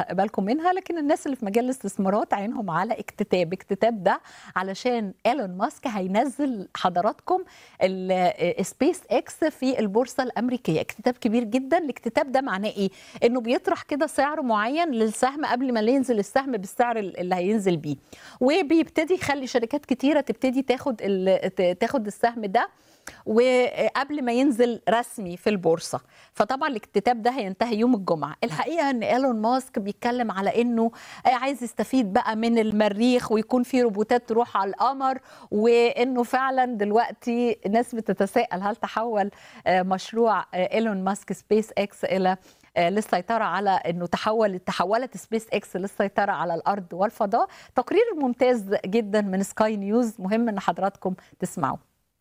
بالها بالكم منها لكن الناس اللي في مجال الاستثمارات عينهم على اكتتاب اكتتاب ده علشان ايلون ماسك هينزل حضراتكم السبيس اكس في البورصه الامريكيه اكتتاب كبير جدا الاكتتاب ده معناه ايه انه بيطرح كده سعر معين للسهم قبل ما ينزل السهم بالسعر اللي هينزل بيه وبيبتدي يخلي شركات كتيره تبتدي تاخد ال- تاخد السهم ده وقبل ما ينزل رسمي في البورصه فطبعا الاكتتاب ده هينتهي يوم الجمعه الحقيقه ان ايلون ماسك بيتكلم على انه عايز يستفيد بقى من المريخ ويكون في روبوتات تروح على القمر وانه فعلا دلوقتي الناس بتتساءل هل تحول آه، مشروع آه، ايلون ماسك سبيس اكس الى آه، للسيطرة على انه تحول تحولت سبيس اكس للسيطرة على الارض والفضاء تقرير ممتاز جدا من سكاي نيوز مهم ان حضراتكم تسمعوه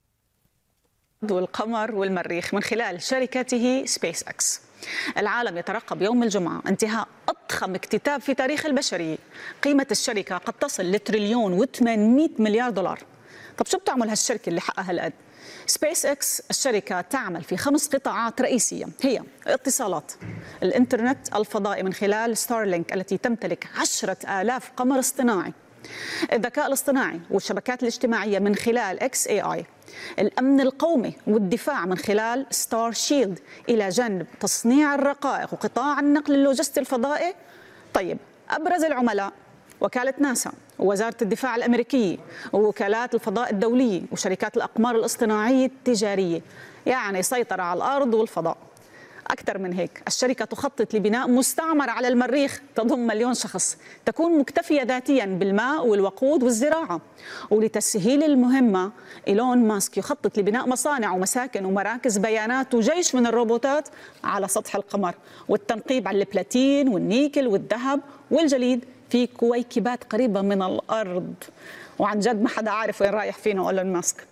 والقمر والمريخ من خلال شركته سبيس اكس العالم يترقب يوم الجمعة انتهاء أضخم اكتتاب في تاريخ البشرية قيمة الشركة قد تصل لتريليون و800 مليار دولار طب شو بتعمل هالشركة اللي حقها هالقد؟ سبيس اكس الشركة تعمل في خمس قطاعات رئيسية هي الاتصالات الانترنت الفضائي من خلال ستارلينك التي تمتلك عشرة آلاف قمر اصطناعي الذكاء الاصطناعي والشبكات الاجتماعية من خلال اكس اي اي الأمن القومي والدفاع من خلال ستار شيلد إلى جانب تصنيع الرقائق وقطاع النقل اللوجستي الفضائي طيب أبرز العملاء وكالة ناسا ووزارة الدفاع الأمريكية ووكالات الفضاء الدولية وشركات الأقمار الاصطناعية التجارية يعني سيطرة على الأرض والفضاء أكثر من هيك الشركة تخطط لبناء مستعمر على المريخ تضم مليون شخص تكون مكتفية ذاتيا بالماء والوقود والزراعة ولتسهيل المهمة إيلون ماسك يخطط لبناء مصانع ومساكن ومراكز بيانات وجيش من الروبوتات على سطح القمر والتنقيب على البلاتين والنيكل والذهب والجليد في كويكبات قريبة من الأرض وعن جد ما حدا عارف وين رايح فينا إيلون ماسك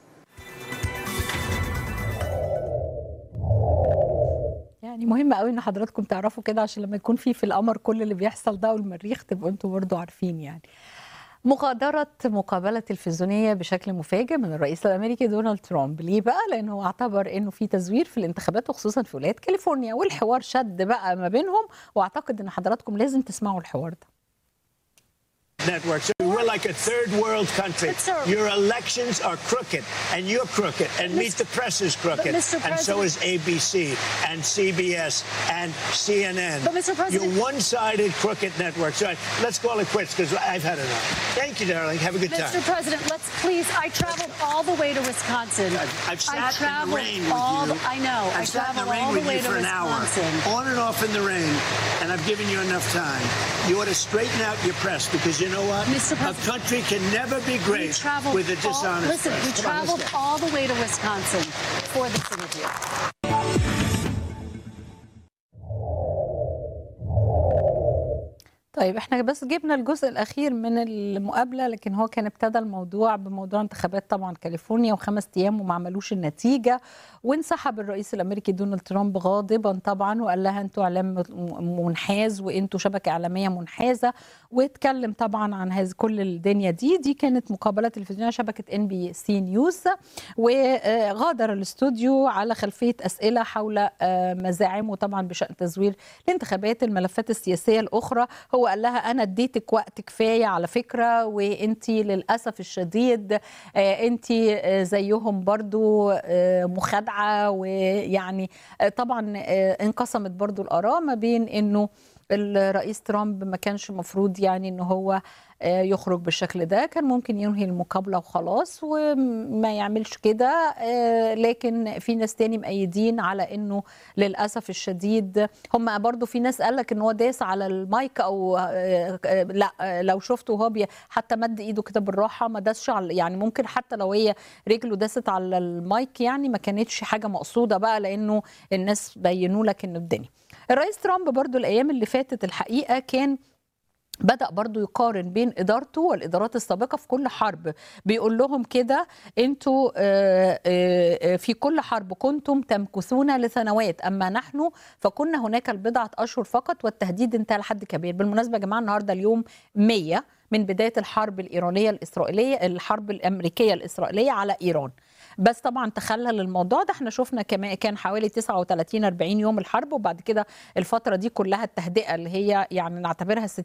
يعني مهم قوي ان حضراتكم تعرفوا كده عشان لما يكون في في القمر كل اللي بيحصل ده والمريخ تبقوا انتوا برضو عارفين يعني مغادرة مقابلة تلفزيونية بشكل مفاجئ من الرئيس الأمريكي دونالد ترامب ليه بقى؟ لأنه اعتبر أنه في تزوير في الانتخابات وخصوصا في ولاية كاليفورنيا والحوار شد بقى ما بينهم وأعتقد أن حضراتكم لازم تسمعوا الحوار ده networks. We're like a third world country. But, sir- Your elections are crooked, and you're crooked, and Meet the Press is crooked, Mr. and so is President- ABC, and CBS, and CNN. But, Mr. President- You're one-sided crooked networks. All right, let's call it quits because I've had enough. Thank you, darling. Have a good Mr. time. President, let's please. I traveled all the way to Wisconsin. I've, I've sat I in the traveled rain with all you. the- I know. I I've sat in the traveled rain all with the way you to for an hour, Wisconsin. on and off in the rain, and I've given you enough time. You ought to straighten out your press because you know what? Mr. A President- country can never be We great traveled with a all, dishonest listen, press. we Come on, let's traveled go. all the way to Wisconsin for this interview. طيب احنا بس جبنا الجزء الاخير من المقابله لكن هو كان ابتدى الموضوع بموضوع انتخابات طبعا كاليفورنيا وخمس ايام وما عملوش النتيجه وانسحب الرئيس الامريكي دونالد ترامب غاضبا طبعا وقال لها انتوا اعلام منحاز وانتوا شبكه اعلاميه منحازه واتكلم طبعا عن هذه كل الدنيا دي دي كانت مقابله تلفزيونيه شبكه ان بي سي نيوز وغادر الاستوديو على خلفيه اسئله حول آه، مزاعمه طبعا بشان تزوير الانتخابات الملفات السياسيه الاخرى هو قال لها انا اديتك وقت كفايه على فكره وانت للاسف الشديد انت زيهم برضو آه، مخادعه ويعني آه، طبعا آه، انقسمت برضو الاراء ما بين انه الرئيس ترامب ما كانش مفروض يعني ان هو آه، يخرج بالشكل ده كان ممكن ينهي المقابلة وخلاص وما يعملش كده آه، لكن في ناس تاني مأيدين على انه للأسف الشديد هم برضو في ناس قالك ان هو داس على المايك او آه، آه، لا آه، لو شفته وهو بي- حتى مد ايده كده بالراحة ما داسش على يعني ممكن حتى لو هي رجله داست على المايك يعني ما كانتش حاجة مقصودة بقى لانه الناس بينوا لك ان الدنيا الرئيس ترامب برضو الايام اللي فاتت الحقيقة كان بدأ برضو يقارن بين إدارته والإدارات السابقة في كل حرب بيقول لهم كده أنتوا آه، آه، آه، في كل حرب كنتم تمكثون لسنوات أما نحن فكنا هناك البضعة أشهر فقط والتهديد انتهى لحد كبير بالمناسبة يا جماعة النهاردة اليوم 100 من بداية الحرب الإيرانية الإسرائيلية الحرب الأمريكية الإسرائيلية على إيران بس طبعا تخلل الموضوع ده احنا شفنا كمان كان حوالي 39 40 يوم الحرب وبعد كده الفتره دي كلها التهدئه اللي هي يعني نعتبرها 60